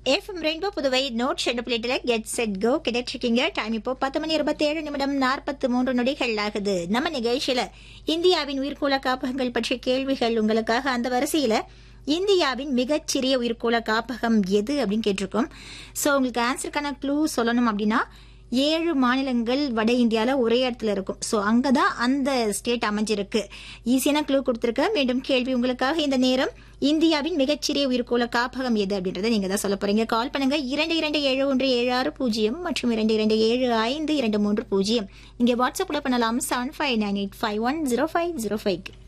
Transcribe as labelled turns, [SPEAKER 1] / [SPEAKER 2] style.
[SPEAKER 1] FM rainbow Puduvai நோட் ஷெட் பிளேட்டில் கெட் செட் கோ கிடைச்சிருக்கீங்க டைம் இப்போ பத்து மணி இருபத்தி ஏழு நிமிடம் நாற்பத்தி மூன்று நொடிகள் ஆகுது நம்ம நிகழ்ச்சியில இந்தியாவின் உயிர்கோள காப்பகங்கள் பற்றிய கேள்விகள் உங்களுக்காக அந்த வரிசையில இந்தியாவின் மிகச்சிறிய உயிர்கோள காப்பகம் எது அப்படின்னு கேட்டிருக்கோம் ஸோ உங்களுக்கு ஆன்சருக்கான க்ளூ சொல்லணும் அப்படின்னா ஏழு மாநிலங்கள் வட இந்தியாவில் ஒரே இடத்துல இருக்கும் ஸோ அங்கே தான் அந்த ஸ்டேட் அமைஞ்சிருக்கு ஈஸியான க்ளூ கொடுத்துருக்கேன் மீண்டும் கேள்வி உங்களுக்காக இந்த நேரம் இந்தியாவின் மிகச்சிறிய உயிர்கோள காப்பகம் எது அப்படின்றத நீங்க தான் சொல்ல போறீங்க கால் பண்ணுங்க இரண்டு இரண்டு ஏழு ஒன்று ஏழு ஆறு பூஜ்ஜியம் மற்றும் இரண்டு இரண்டு ஏழு ஐந்து இரண்டு மூன்று பூஜ்ஜியம் இங்கே வாட்ஸ்அப்ல பண்ணலாம் seven five nine eight five one zero five zero five